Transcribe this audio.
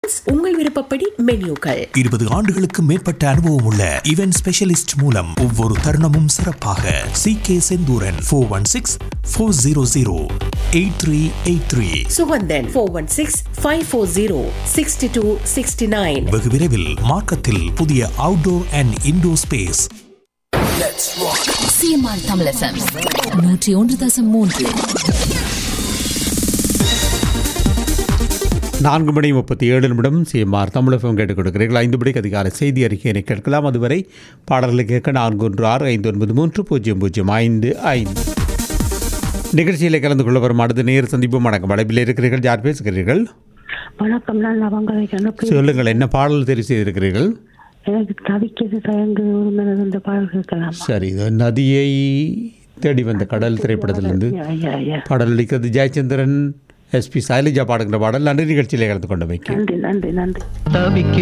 உங்கள் விருப்பப்படி மெனியூக்கள் இருபது ஆண்டுகளுக்கு மேற்பட்ட அனுபவம் உள்ள இவென்ட் ஸ்பெஷலிஸ்ட் மூலம் ஒவ்வொரு தருணமும் சிறப்பாக C K Senthuran four one six four zero zero eight three eight three Suganthan four one six five four zero sixty two sixty nine வெகு விரைவில் மார்க்கத்தில் புதிய outdoor and indoor space CMR Tamil FM நூற்றி ஒன்று தசம் மூன்று நான்கு மணி முப்பத்தி ஏழு நிமிடம் சிஎம்ஆர் தமிழகம் கேட்டுக் கொடுக்கிறீர்கள் ஐந்து மணிக்கு அதிகார செய்தி அறிக்கையினை கேட்கலாம் அதுவரை பாடல்களை கேட்க நான்கு ஒன்று ஆறு ஐந்து ஒன்பது மூன்று பூஜ்ஜியம் பூஜ்ஜியம் ஐந்து ஐந்து நிகழ்ச்சியில் கலந்து கொள்ள வரும் அடுத்த நேர் சந்திப்பு வணக்கம் அழைப்பில் இருக்கிறீர்கள் யார் பேசுகிறீர்கள் வணக்கம் நான் லவங்க வைக்கணும் சொல்லுங்கள் என்ன பாடல் தெரிவு செய்திருக்கிறீர்கள் எனக்கு தவிக்கிறது தயங்கு உரிமையினர் இந்த பாடல் கேட்கலாம் சரி இது நதியை தேடி வந்த கடல் திரைப்படத்திலிருந்து ஐயா ஐயா பாடல் அளிக்கிறது ஜெயச்சந்திரன் எஸ்பி சைலஜா பாடுகிற பாடல் நன்றி நிகழ்ச்சியில் கலந்து கொண்டமைக்கு நன்றி நன்றி நன்றி